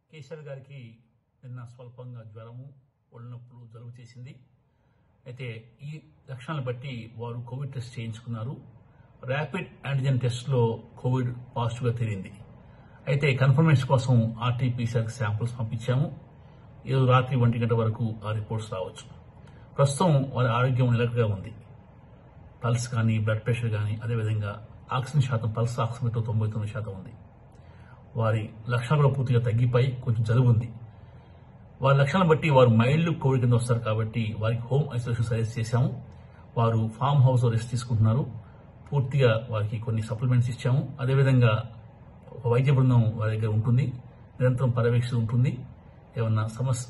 కేసీఆర్ గారికి నిన్న స్వల్పంగా జ్వరము ఒళ్ళనొప్పులు జలుబు చేసింది అయితే ఈ లక్షణాలను బట్టి వారు కోవిడ్ టెస్ట్ చేయించుకున్నారు ర్యాపిడ్ యాంటిజెన్ టెస్ట్లో కోవిడ్ పాజిటివ్గా తేలింది అయితే కన్ఫర్మేషన్ కోసం ఆర్టీపీసీఆర్ శాంపుల్స్ పంపించాము ఈరోజు రాత్రి ఒంటి గంట వరకు ఆ రిపోర్ట్స్ రావచ్చు ప్రస్తుతం వారి ఆరోగ్యం నిలకడగా ఉంది పల్స్ కానీ బ్లడ్ ప్రెషర్ కానీ అదేవిధంగా ఆక్సిజన్ శాతం పల్స్ ఆక్సిజన్తో తొంభై తొమ్మిది శాతం ఉంది వారి లక్షణాలు కూడా పూర్తిగా తగ్గిపోయి కొంచెం జలుబు ఉంది వారి లక్షణాలను బట్టి వారు మైల్డ్ కోవిడ్ కింద వస్తారు కాబట్టి వారికి హోమ్ ఐసోలేషన్ సజెస్ట్ చేశాము వారు ఫామ్ హౌస్ లో రెస్ట్ తీసుకుంటున్నారు పూర్తిగా వారికి కొన్ని సప్లిమెంట్స్ ఇచ్చాము అదేవిధంగా ఒక వైద్య బృందం వారి దగ్గర ఉంటుంది నిరంతరం పర్యవేక్షణ ఉంటుంది ఏమన్నా సమస్య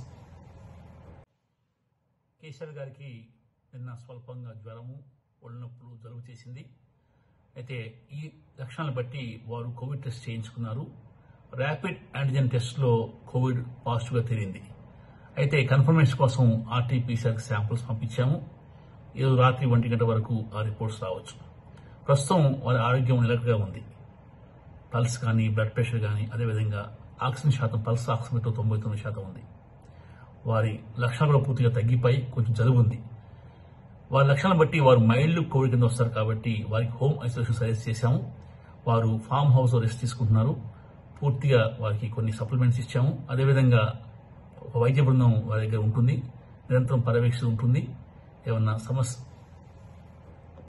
కేసీఆర్ గారికి నిన్న స్వల్పంగా జ్వరము ఒళ్ళనొప్పులు జలుబు చేసింది అయితే ఈ లక్షణాలను బట్టి వారు కోవిడ్ టెస్ట్ చేయించుకున్నారు ర్యాపిడ్ యాంటిజెన్ టెస్ట్లో కోవిడ్ పాజిటివ్గా తేలింది అయితే కన్ఫర్మేషన్ కోసం ఆర్టీపీసీఆర్ శాంపుల్స్ పంపించాము ఈరోజు రాత్రి ఒంటి గంట వరకు ఆ రిపోర్ట్స్ రావచ్చు ప్రస్తుతం వారి ఆరోగ్యం నిలకడగా ఉంది పల్స్ కానీ బ్లడ్ ప్రెషర్ కానీ అదేవిధంగా ఆక్సిజన్ శాతం పల్స్ ఆక్సిజన్తో తొంభై తొమ్మిది శాతం ఉంది వారి లక్షణాలు కూడా పూర్తిగా తగ్గిపోయి కొంచెం జలుబు ఉంది వారి లక్షణాలను బట్టి వారు మైల్డ్ కోవిడ్ కింద వస్తారు కాబట్టి వారికి హోమ్ ఐసోలేషన్ సజెస్ట్ చేశాము వారు ఫామ్ హౌస్ లో రెస్ట్ తీసుకుంటున్నారు పూర్తిగా వారికి కొన్ని సప్లిమెంట్స్ ఇచ్చాము అదేవిధంగా ఒక వైద్య బృందం వారి దగ్గర ఉంటుంది నిరంతరం పర్యవేక్షణ ఉంటుంది ఏమన్నా సమస్య